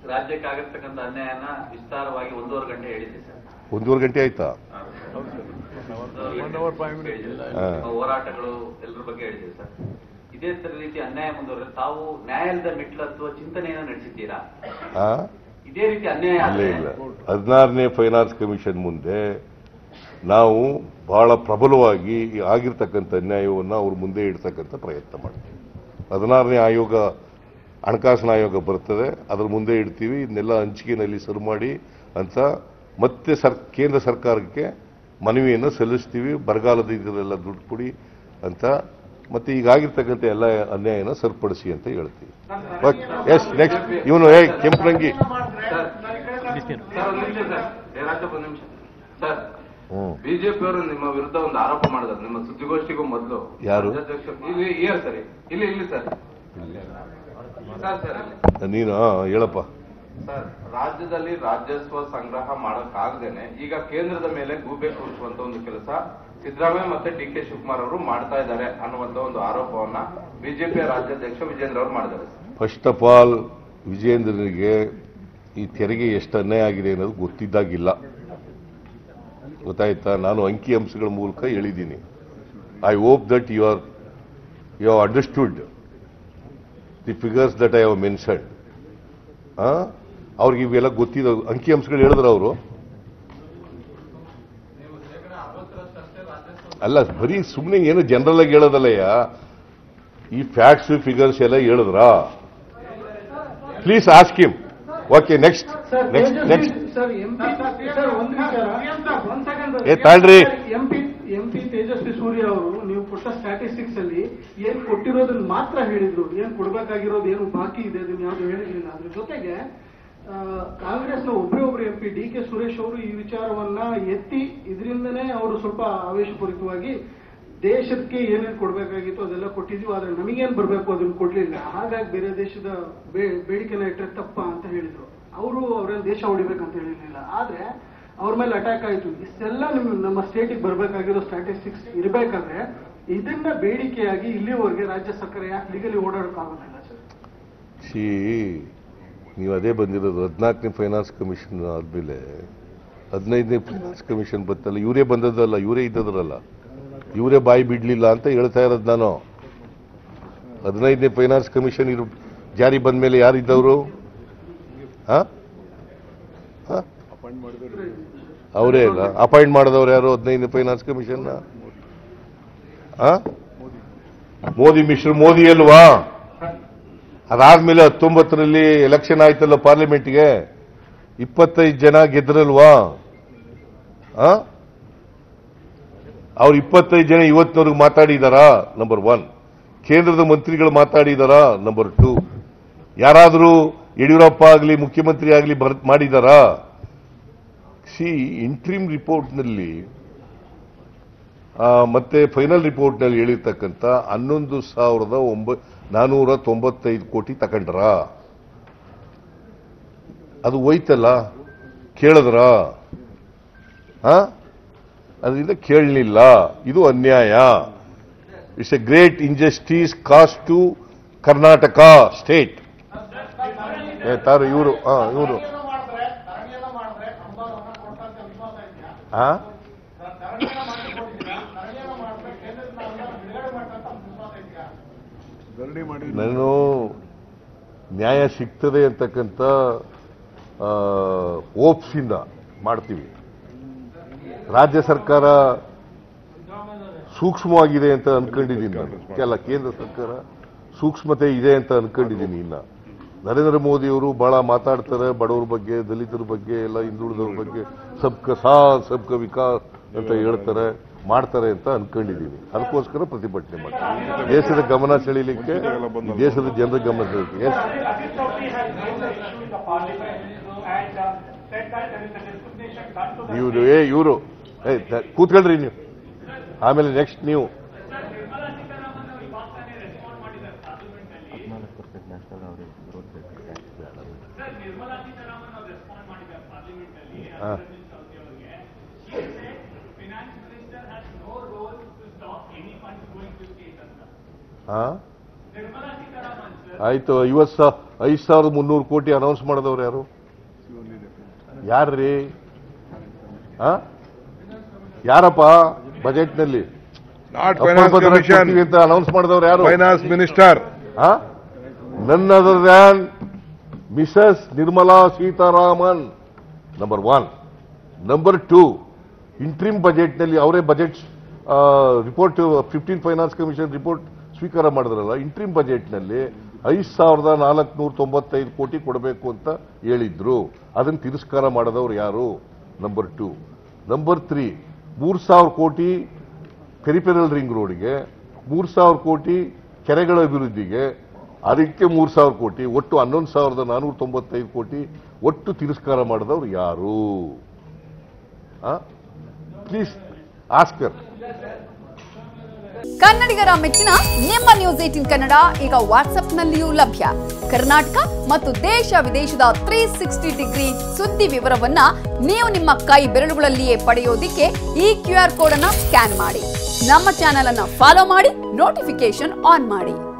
ರಾಜ್ಯಕ್ಕೆ ಆಗಿರ್ತಕ್ಕಂಥ ಅನ್ಯಾಯನ ವಿಸ್ತಾರವಾಗಿ ಒಂದೂವರೆ ಗಂಟೆ ಹೇಳಿದ್ದೆ ಸರ್ ಒಂದೂವರೆ ಗಂಟೆ ಆಯ್ತಾ ಹಾ. ಹೋರಾಟಗಳು ಎಲ್ಲರ ಬಗ್ಗೆ ಹೇಳಿದ್ದೀವಿ ಸರ್ ಇದೇ ತರ ರೀತಿ ಅನ್ಯಾಯ ಮುಂದುವರೆದ್ರೆ ತಾವು ನ್ಯಾಯಾಲಯದ ಮೆಟ್ಲು ಹತ್ತುವ ಚಿಂತನೆಯನ್ನು ನಡೆಸಿದ್ದೀರಾ ಆ? ಇದೇ ರೀತಿ ಅನ್ಯಾಯ ಇಲ್ಲ ಆದ್ರೆ ಇಲ್ಲ ಹದಿನಾರನೇ ಫೈನಾನ್ಸ್ ಕಮಿಷನ್ ಮುಂದೆ ನಾವು ಬಹಳ ಪ್ರಬಲವಾಗಿ ಈ ಆಗಿರ್ತಕ್ಕಂಥ ಅನ್ಯಾಯವನ್ನು ಅವ್ರ ಮುಂದೆ ಇಡ್ತಕ್ಕಂಥ ಪ್ರಯತ್ನ ಮಾಡ್ತೀವಿ ಹದಿನಾರನೇ ಆಯೋಗ ಹಣಕಾಸಿನ ಆಯೋಗ ಬರ್ತದೆ ಅದ್ರ ಮುಂದೆ ಇಡ್ತೀವಿ ಇದನ್ನೆಲ್ಲ ಹಂಚಿಕೆನಲ್ಲಿ ಸರಿ ಮಾಡಿ ಅಂತ ಮತ್ತೆ ಸರ್ ಕೇಂದ್ರ ಸರ್ಕಾರಕ್ಕೆ ಮನವಿಯನ್ನು ಸಲ್ಲಿಸ್ತೀವಿ ಬರಗಾಲದ ಇದರೆಲ್ಲ ದುಡ್ಡು ಕೊಡಿ ಅಂತ ಮತ್ತೆ ಈಗಾಗಿರ್ತಕ್ಕಂಥ ಎಲ್ಲ ಅನ್ಯಾಯನ ಸರಿಪಡಿಸಿ ಅಂತ ಹೇಳ್ತೀವಿ ಎಸ್ ನೆಕ್ಸ್ಟ್ ಇವನು ಏ ಕೆಂಪರಂಗಿ ಸರ್ ಸರ್ ಒಂದು ನಿಮಿಷ ಸರ್ ಜಯರಾಜಪ್ಪ ಒಂದು ನಿಮಿಷ ಸರ್ ಹ್ಮ್ ಬಿಜೆಪಿ ಅವರು ನಿಮ್ಮ ವಿರುದ್ಧ ಒಂದು ಆರೋಪ ಮಾಡಿದ್ರು ನಿಮ್ಮ ಸುದ್ದಿಗೋಷ್ಠಿಗೂ ಮೊದಲು ಯಾರು? ರಾಜ್ಯಾಧ್ಯಕ್ಷ- ಇಲ್ಲಿ ಏರ್ ಸರಿ ಇಲ್ಲಿ ಇಲ್ಲಿ ಸರ್ ಸರ್ ಸರ್ ಇಲ್ಲಿ. ನೀನು ಆ, ಹೇಳಪ್ಪ ಸರ್ ರಾಜ್ಯದಲ್ಲಿ ರಾಜಸ್ವ ಸಂಗ್ರಹ ಮಾಡಕ್ಕಾಗದೇನೆ ಈಗ ಕೇಂದ್ರದ ಮೇಲೆ ಗೂಬೆ ಕೂರಿಸುವಂತ ಒಂದು ಕೆಲಸ ಸಿದ್ದರಾಮಯ್ಯ ಮತ್ತೆ ಡಿ ಕೆ ಶಿವಕುಮಾರ್ ಅವರು ಮಾಡ್ತಾ ಇದ್ದಾರೆ ಅನ್ನುವಂತ ಒಂದು ಆರೋಪವನ್ನ ಬಿಜೆಪಿಯ ರಾಜ್ಯಾಧ್ಯಕ್ಷ ವಿಜೇಂದ್ರ ಅವರು ಮಾಡಿದ್ದಾರೆ ಸರ್. ಫಸ್ಟ್ ಆಫ್ ಆಲ್ ವಿಜಯೇಂದ್ರನಿಗೆ ಈ ತೆರಿಗೆ ಎಷ್ಟು ಅನ್ಯಾಯ ಆಗಿದೆ ಅನ್ನೋದು ಗೊತ್ತಿದ್ದಾಗಿಲ್ಲ ಗೊತ್ತಾಯ್ತಾ ನಾನು ಅಂಕಿ ಅಂಶಗಳ ಮೂಲಕ ಹೇಳಿದ್ದೀನಿ I hope that you are you have understood the figures that I have mentioned ಅವ್ರಿಗೆ ಇವೆಲ್ಲ ಗೊತ್ತಿದ್ದ ಅಂಕಿ ಅಂಶಗಳು ಹೇಳಿದ್ರು ಅವರು ಅಲ್ಲ ಬರೀ ಸುಮ್ಮನೆ ಏನು ಜನರಲ್ ಆಗಿ ಹೇಳೋದಲ್ಲಯ್ಯ ಈ ಫ್ಯಾಕ್ಟ್ಸ್ ಫಿಗರ್ಸ್ ಎಲ್ಲ ಹೇಳಿದ್ರಾ please ask him okay next sir next next sir MP sir ಒಂದು ವಿಚಾರ ಒಂದ್ ಸೆಕೆಂಡ್ ಏ, ತಾಳ್ರಿ. ಎಂಪಿ ಎಂಪಿ ತೇಜಸ್ವಿ ಸೂರ್ಯ ಅವರು ನೀವು ಕೊಟ್ಟ ಸ್ಟ್ಯಾಟಿಸ್ಟಿಕ್ಸ್ ಅಲ್ಲಿ ಏನ್ ಕೊಟ್ಟಿರೋದನ್ನ ಮಾತ್ರ ಹೇಳಿದ್ರು ಏನ್ ಕೊಡ್ಬೇಕಾಗಿರೋದು ಏನು ಬಾಕಿ ಇದೆ ಅದನ್ನ ಯಾವ್ದು ಹೇಳಿರ್ಲಿಲ್ಲ ಅದ್ರ ಜೊತೆಗೆ ಆ, ಕಾಂಗ್ರೆಸ್ನ ಒಬ್ಬರೇ ಒಬ್ರು ಎಂಪಿ ಡಿ ಕೆ ಸುರೇಶ್ ಅವರು ಈ ವಿಚಾರವನ್ನ ಎತ್ತಿ ಇದರಿಂದನೇ ಅವರು ಸ್ವಲ್ಪ ಆವೇಶಪೂರಿತವಾಗಿ ದೇಶಕ್ಕೆ ಏನೇನ್ ಕೊಡ್ಬೇಕಾಗಿತ್ತು ಅದೆಲ್ಲ ಕೊಟ್ಟಿದ್ವಿ ಆದ್ರೆ ನಮಗೇನ್ ಬರ್ಬೇಕು ಅದನ್ನ ಕೊಡ್ಲಿಲ್ಲ ಹಾಗಾಗಿ ಬೇರೆ ದೇಶದ ಬೇ- ಬೇಡಿಕೆನ ಇಟ್ಟರೆ ತಪ್ಪ ಅಂತ ಹೇಳಿದ್ರು ಅವರು ಅವ್ರೇನ್ ದೇಶ ಹೊಡಿಬೇಕಂತ ಹೇಳಿರ್ಲಿಲ್ಲ ಆದ್ರೆ ಅವ್ರ ಮೇಲೆ ಅಟ್ಯಾಕ್ ಆಯ್ತು ಇಷ್ಟೆಲ್ಲ ನಿಮ್ ನಮ್ಮ ಸ್ಟೇಟಿಗೆ ಬರ್ಬೇಕಾಗಿರೋ ಸ್ಟ್ಯಾಟಿಸ್ಟಿಕ್ಸ್ ಇರಬೇಕಾದ್ರೆ ಇದನ್ನ ಬೇಡಿಕೆಯಾಗಿ ಇಲ್ಲಿವರೆಗೆ ರಾಜ್ಯ ಸರ್ಕಾರ ಯಾಕೆ ಲೀಗಲಿ ಓಡಾಡಕ್ಕಾಗೋದಿಲ್ಲ ಸರ್ ಸಿ ನೀವು ಅದೇ ಬಂದಿರೋದು ಹದಿನಾಲ್ಕನೇ ಫೈನಾನ್ಸ್ ಕಮಿಷನ್ ಆದ್ಮೇಲೆ ಹದಿನೈದನೇ ಫೈನಾನ್ಸ್ ಕಮಿಷನ್ ಬಂತಲ್ಲ ಇವರೇ ಬಂದದ್ದಲ್ಲ ಇವರೇ ಇದ್ದದ್ರಲ್ಲ ಇವರೇ ಬಾಯಿ ಬಿಡ್ಲಿಲ್ಲ ಅಂತ ಹೇಳ್ತಾ ಇರೋದು ನಾನು ಹದಿನೈದನೇ ಫೈನಾನ್ಸ್ ಕಮಿಷನ್ ಇರು ಜಾರಿ ಬಂದ ಮೇಲೆ ಯಾರಿದ್ದವರು ಅವರೇ ಇಲ್ಲ ಅಪಾಯಿಂಟ್ ಮಾಡಿದವ್ರು ಯಾರು ಹದಿನೈದನೇ ಫೈನಾನ್ಸ್ ಕಮಿಷನ್ ಮೋದಿ ಮಿಶ್ರ ಮೋದಿ ಅಲ್ವಾ ಅದಾದ್ಮೇಲೆ ಹತ್ತೊಂಬತ್ತರಲ್ಲಿ ಎಲೆಕ್ಷನ್ ಆಯ್ತಲ್ಲ ಪಾರ್ಲಿಮೆಂಟ್ಗೆ ಇಪ್ಪತ್ತೈದು ಜನ ಗೆದ್ರಲ್ವಾ ಆ? ಅವ್ರು ಇಪ್ಪತ್ತೈದು ಜನ ಇವತ್ತಿನವ್ರಿಗೆ ಮಾತಾಡಿದಾರಾ ನಂಬರ್ ಒನ್ ಕೇಂದ್ರದ ಮಂತ್ರಿಗಳು ಮಾತಾಡಿದಾರಾ ನಂಬರ್ ಟೂ ಯಾರಾದರೂ ಯಡಿಯೂರಪ್ಪ ಆಗಲಿ ಮುಖ್ಯಮಂತ್ರಿ ಆಗಲಿ ಬರ್ ಮಾಡಿದಾರಾ ಸಿ ಇಂಟ್ರೀಮ್ ರಿಪೋರ್ಟ್ನಲ್ಲಿ ಆ, ಮತ್ತೆ ಫೈನಲ್ ರಿಪೋರ್ಟ್ನಲ್ಲಿ ಹೇಳಿರ್ತಕ್ಕಂಥ ಹನ್ನೊಂದು ಸಾವಿರದ ಒಂಬ ನಾನೂರ ತೊಂಬತ್ತೈದು ಕೋಟಿ ತಗೊಂಡ್ರ ಅದು ಹೋಯ್ತಲ್ಲ ಕೇಳಿದ್ರ ಅದರಿಂದ ಕೇಳಲಿಲ್ಲ ಇದು ಅನ್ಯಾಯ it's a great injustice caused to Karnataka state ತಾರು ಇವರು ಹಾ ಇವರು ಹಾ ನಾನು ನ್ಯಾಯ ಸಿಗ್ತದೆ ಅಂತಕ್ಕಂಥ ಓಪ್ಸಿಂದ ಮಾಡ್ತೀವಿ ರಾಜ್ಯ ಸರ್ಕಾರ ಸೂಕ್ಷ್ಮವಾಗಿದೆ ಅಂತ ಅನ್ಕೊಂಡಿದ್ದೀನಿ ನಾನು ಅಲ್ಲ ಕೇಂದ್ರ ಸರ್ಕಾರ ಸೂಕ್ಷ್ಮತೆ ಇದೆ ಅಂತ ಅನ್ಕೊಂಡಿದ್ದೀನಿ ಇನ್ನ ನರೇಂದ್ರ ಮೋದಿಯವರು ಬಹಳ ಮಾತಾಡ್ತಾರೆ ಬಡವರ ಬಗ್ಗೆ ದಲಿತರ ಬಗ್ಗೆ ಎಲ್ಲ ಹಿಂದುಳಿದವ್ರ ಬಗ್ಗೆ ಸಬ್ಕ ಸಾ ಸಬ್ಕ ವಿಕಾಸ್ ಅಂತ ಹೇಳ್ತಾರೆ ಮಾಡ್ತಾರೆ ಅಂತ ಅನ್ಕೊಂಡಿದ್ದೀನಿ ಅದಕ್ಕೋಸ್ಕರ ಪ್ರತಿಭಟನೆ ಮಾಡ್ತಾರೆ ದೇಶದ ಗಮನ ಸೆಳೀಲಿಕ್ಕೆ ಈ ದೇಶದ ಜನರ ಗಮನ ಸೆಳೀಲಿಕ್ಕೆ ಎಸ್ ಇವರು ಏ ಇವರು ಏ ತ- ಕೂತ್ಕೊಳ್ರಿ ನೀವು ಆಮೇಲೆ ನೆಕ್ಸ್ಟ್ ನೀವು ಹಾ ಹಾ ಆಯ್ತು ಐವತ್ ಸಾವಿರ ಐದು ಸಾವಿರದ ಮುನ್ನೂರು ಕೋಟಿ ಅನೌನ್ಸ್ ಮಾಡಿದವ್ರು ಯಾರು ಯಾರ್ರೀ ಆ? ಯಾರಪ್ಪ ಬಜೆಟ್ನಲ್ಲಿ ನಾಟ್ ಫೈನಾನ್ಸ್ ಕಮಿಷನ್ ಅಂತ ಅನೌನ್ಸ್ ಮಾಡಿದವ್ರು ಯಾರು finance minister none other than Mrs Nirmala Sitharaman number one number two interim ಬಜೆಟ್ನಲ್ಲಿ ಅವರೇ budget report fifteen finance commission report ಸ್ವೀಕಾರ ಮಾಡಿದ್ರಲ್ಲ ಇಂಟ್ರಿಮ್ ಬಜೆಟ್ನಲ್ಲಿ ಐದು ಸಾವಿರದ ನಾಲ್ಕುನೂರ ತೊಂಬತ್ತೈದು ಕೋಟಿ ಕೊಡಬೇಕು ಅಂತ ಹೇಳಿದ್ರು ಅದನ್ನು ತಿರಸ್ಕಾರ ಮಾಡಿದವರು ಯಾರು ನಂಬರ್ ಟೂ ನಂಬರ್ ತ್ರೀ ಮೂರು ಸಾವಿರ ಕೋಟಿ ಪೆರಿಪೆರಲ್ ರಿಂಗ್ ರೋಡ್ಗೆ ಮೂರು ಸಾವಿರ ಕೋಟಿ ಕೆರೆಗಳ ಅಭಿವೃದ್ಧಿಗೆ ಅದಕ್ಕೆ ಮೂರು ಸಾವಿರ ಕೋಟಿ ಒಟ್ಟು ಹನ್ನೊಂದು ಸಾವಿರದ ನಾನೂರ ತೊಂಬತ್ತೈದು ಕೋಟಿ ಒಟ್ಟು ತಿರಸ್ಕಾರ ಮಾಡಿದವರು ಯಾರು ಪ್ಲೀಸ್ ಆಸ್ಕರ್ ಕನ್ನಡಿಗರ ಮೆಚ್ಚಿನ ನಿಮ್ಮ ನ್ಯೂಸ್ ಏಟಿನ್ ಕನ್ನಡ ಈಗ ವಾಟ್ಸ್ಆಪ್ನಲ್ಲಿಯೂ ಲಭ್ಯ ಕರ್ನಾಟಕ ಮತ್ತು ದೇಶ ವಿದೇಶದ ತ್ರೀ ಸಿಕ್ಸ್ಟಿ ಡಿಗ್ರಿ ಸುದ್ದಿ ವಿವರವನ್ನ ನೀವು ನಿಮ್ಮ ಕೈ ಬೆರಳುಗಳಲ್ಲಿಯೇ ಪಡೆಯೋದಿಕ್ಕೆ ಈ ಕ್ಯೂ ಆರ್ ಕೋಡ್ ಅನ್ನ ಸ್ಕ್ಯಾನ್ ಮಾಡಿ ನಮ್ಮ ಚಾನೆಲ್ ಅನ್ನ ಫಾಲೋ ಮಾಡಿ ನೋಟಿಫಿಕೇಶನ್ ಆನ್ ಮಾಡಿ